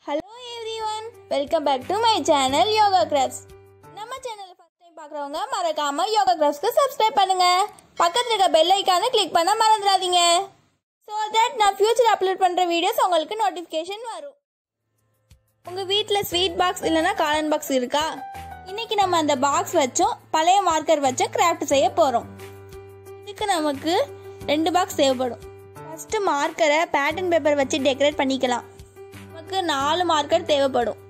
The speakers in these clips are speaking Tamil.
hello every one welcome back to my channel Yoga crafts நம்ம சேனலை ஃபஸ்ட் டைம் பார்க்குறவங்க மறக்காம யோகா கிராஃப்ட்ஸ்க்கு சப்ஸ்கிரைப் பண்ணுங்க பக்கத்தில் இருக்க பெல் ஐக்கானை கிளிக் பண்ண மறந்துடாதீங்க ஸோ தட் நான் ஃபியூச்சர் அப்லோட் பண்ணுற வீடியோஸ் உங்களுக்கு நோட்டிஃபிகேஷன் வரும் உங்கள் வீட்டில் ஸ்வீட் பாக்ஸ் இல்லைன்னா காலன் பாக்ஸ் இருக்கா இன்னைக்கு நம்ம அந்த பாக்ஸ் வச்சும் பழைய மார்க்கர் வச்சும் கிராஃப்ட் செய்ய போகிறோம் இதுக்கு நமக்கு ரெண்டு பாக்ஸ் தேவைப்படும் ஃபஸ்ட்டு மார்க்கரை பேட்டர்ன் பேப்பர் வச்சு டெக்கரேட் பண்ணிக்கலாம் நமக்கு நாலு மார்க்கர் தேவைப்படும்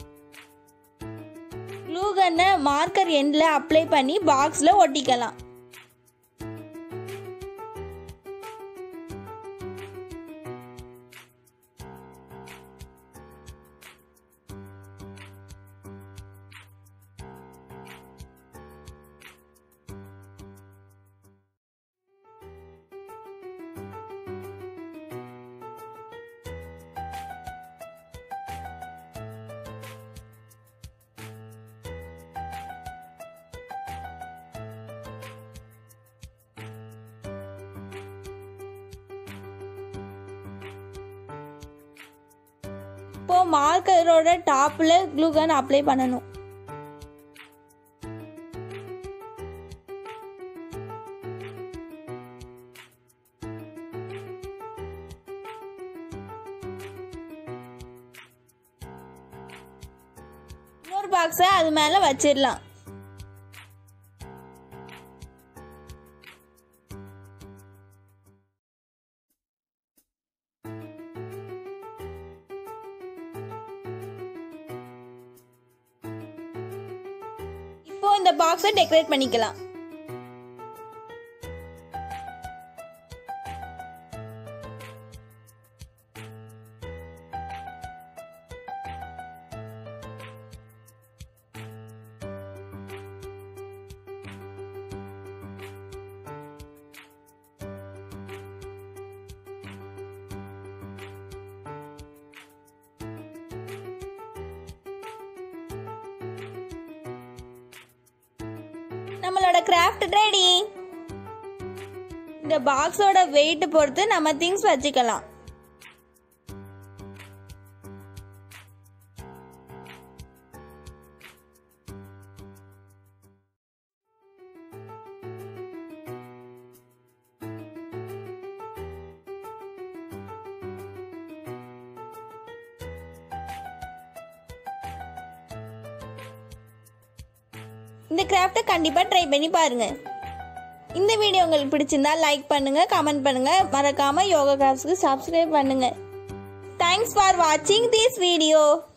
க்ளூ கன்னை மார்க்கர் எண்டில் அப்ளை பண்ணி பாக்ஸில் ஒட்டிக்கலாம் இப்போ மார்க்கரோட டாப்பில் க்ளூ கன் அப்ளை பண்ணணும் இன்னொரு பாக்ஸை அது மேலே வச்சிடலாம் இப்போ இந்த பாக்ஸை டெக்கரேட் பண்ணிக்கலாம் நம்மளோட கிராஃப்ட் ரெடி இந்த பாக்ஸோட வெயிட் பொறுத்து நம்ம திங்ஸ் வச்சுக்கலாம் இந்த கிராஃப்ட்டை கண்டிப்பாக ட்ரை பண்ணி பாருங்க இந்த வீடியோ உங்களுக்கு பிடிச்சிருந்தா லைக் பண்ணுங்க கமெண்ட் பண்ணுங்க மறக்காம யோகா கிராஃப்ட்ஸ்க்கு சப்ஸ்கிரைப் பண்ணுங்க தேங்க்ஸ் ஃபார் வாட்சிங் திஸ் வீடியோ